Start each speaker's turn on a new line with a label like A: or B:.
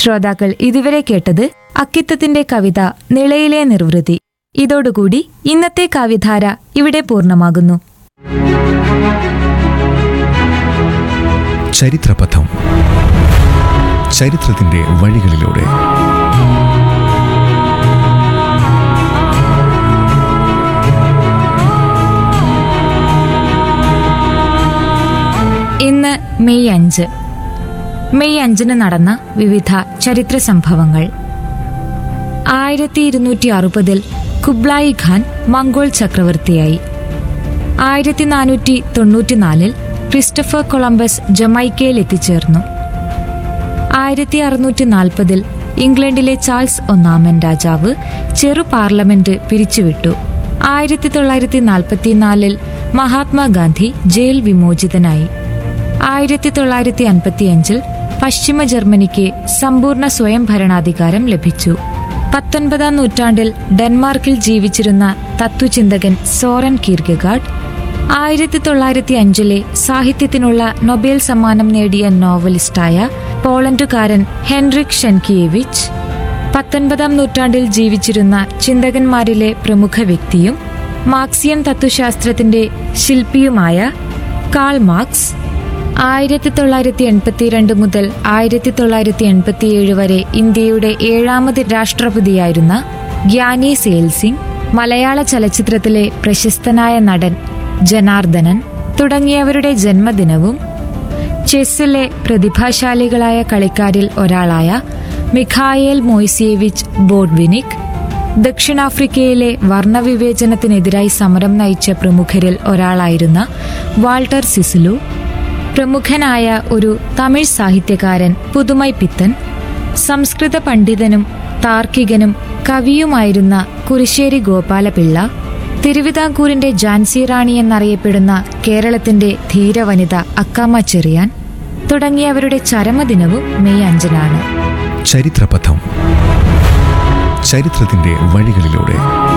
A: ശ്രോതാക്കൾ ഇതുവരെ കേട്ടത് അക്കിത്തത്തിന്റെ കവിത നിളയിലെ നിർവൃതി ഇതോടുകൂടി ഇന്നത്തെ കാവ്യധാര ഇവിടെ പൂർണ്ണമാകുന്നു
B: ചരിത്രപഥം ചരിത്രത്തിന്റെ വഴികളിലൂടെ
A: ഇന്ന് മെയ് അഞ്ച് മെയ് അഞ്ചിന് നടന്ന വിവിധ ചരിത്ര സംഭവങ്ങൾ ആയിരത്തി ഇരുന്നൂറ്റി അറുപതിൽ കുബ്ലായി ഖാൻ മംഗോൾ ചക്രവർത്തിയായി ആയിരത്തി നാനൂറ്റി തൊണ്ണൂറ്റിനാലിൽ ക്രിസ്റ്റഫർ കൊളംബസ് ജമൈക്കയിൽ എത്തിച്ചേർന്നു ആയിരത്തി അറുന്നൂറ്റി നാൽപ്പതിൽ ഇംഗ്ലണ്ടിലെ ചാൾസ് ഒന്നാമൻ രാജാവ് ചെറു പാർലമെന്റ് പിരിച്ചുവിട്ടു ആയിരത്തി തൊള്ളായിരത്തി നാൽപ്പത്തിനാലിൽ മഹാത്മാഗാന്ധി ജയിൽ വിമോചിതനായി ആയിരത്തി തൊള്ളായിരത്തി അൻപത്തിയഞ്ചിൽ പശ്ചിമ ജർമ്മനിക്ക് സമ്പൂർണ്ണ സ്വയം ഭരണാധികാരം ലഭിച്ചു പത്തൊൻപതാം നൂറ്റാണ്ടിൽ ഡെൻമാർക്കിൽ ജീവിച്ചിരുന്ന തത്വചിന്തകൻ സോറൻ കീർഗഗാഡ് ആയിരത്തി തൊള്ളായിരത്തി അഞ്ചിലെ സാഹിത്യത്തിനുള്ള നൊബേൽ സമ്മാനം നേടിയ നോവലിസ്റ്റായ പോളണ്ടുകാരൻ ഹെൻറിക് ഷെൻകിയേവിച്ച് പത്തൊൻപതാം നൂറ്റാണ്ടിൽ ജീവിച്ചിരുന്ന ചിന്തകന്മാരിലെ പ്രമുഖ വ്യക്തിയും മാർക്സിയൻ തത്വശാസ്ത്രത്തിന്റെ ശില്പിയുമായ കാൾ മാർക്സ് ആയിരത്തി തൊള്ളായിരത്തി എൺപത്തിരണ്ട് മുതൽ ആയിരത്തി തൊള്ളായിരത്തി എൺപത്തിയേഴ് വരെ ഇന്ത്യയുടെ ഏഴാമത് രാഷ്ട്രപതിയായിരുന്ന ഗ്യാനി സെയിൽ സിംഗ് മലയാള ചലച്ചിത്രത്തിലെ പ്രശസ്തനായ നടൻ ജനാർദ്ദനൻ തുടങ്ങിയവരുടെ ജന്മദിനവും ചെസ്സിലെ പ്രതിഭാശാലികളായ കളിക്കാരിൽ ഒരാളായ മിഖായേൽ മോയ്സിയേവിച്ച് ബോഡ്വിനിക് ദക്ഷിണാഫ്രിക്കയിലെ വർണ്ണവിവേചനത്തിനെതിരായി സമരം നയിച്ച പ്രമുഖരിൽ ഒരാളായിരുന്ന വാൾട്ടർ സിസുലു പ്രമുഖനായ ഒരു തമിഴ് സാഹിത്യകാരൻ പുതുമൈ പിത്തൻ സംസ്കൃത പണ്ഡിതനും താർക്കികനും കവിയുമായിരുന്ന കുരിശ്ശേരി ഗോപാലപിള്ള തിരുവിതാംകൂറിന്റെ ജാൻസി റാണി എന്നറിയപ്പെടുന്ന കേരളത്തിന്റെ ധീരവനിത അക്കാമ ചെറിയാൻ തുടങ്ങിയവരുടെ ചരമദിനവും മെയ് അഞ്ചിനാണ്
B: ചരിത്രപഥം ചരിത്രത്തിന്റെ വഴികളിലൂടെ